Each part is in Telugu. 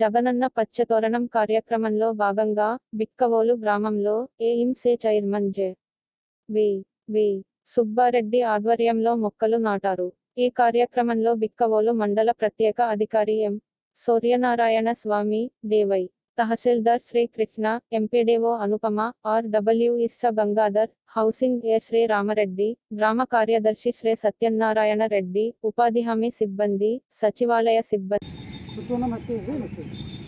జగనన్న పచ్చతోరణం కార్యక్రమంలో భాగంగా బిక్కవోలు గ్రామంలో AMC chairman J V V Subbareddy ఆధ్వర్యంలో మొక్కలు నాటారు ఈ కార్యక్రమంలో బిక్కవోలు మండల ప్రత్యేక అధికారి ఎం సూర్యనారాయణ స్వామి దేవై తహసీల్దార్ Shri Krishna MPDO Anupama R WS Gangadhar housing A Shri Ramareddy గ్రామ కార్యదర్శి శ్రీ సత్యనారాయణ రెడ్డి ఉపాధి హామీ సిబ్బంది సచివాలయ సిబ్బంది కూర్చున్న మట్టి ఇది మట్టి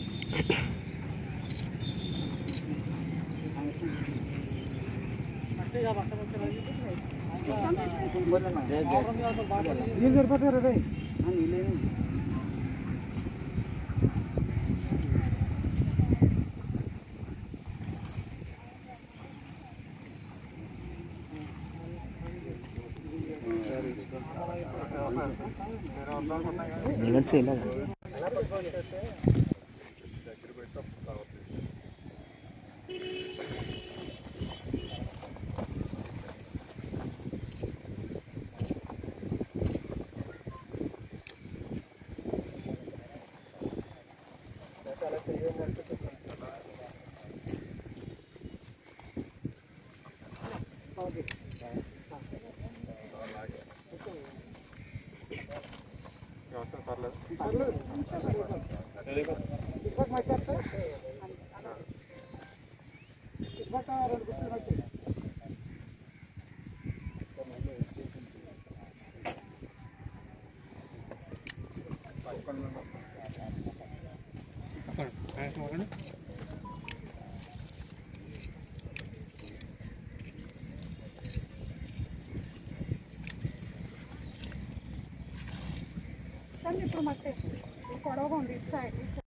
నీళ్ళు సరిపోతారు రే ఇప్పటి మట్టి వస్తే ఇప్పటి రెండు గుర్తులు మట్టి ఇప్పుడు మట్టి పొడవుగా ఉంది ఇటు సైడ్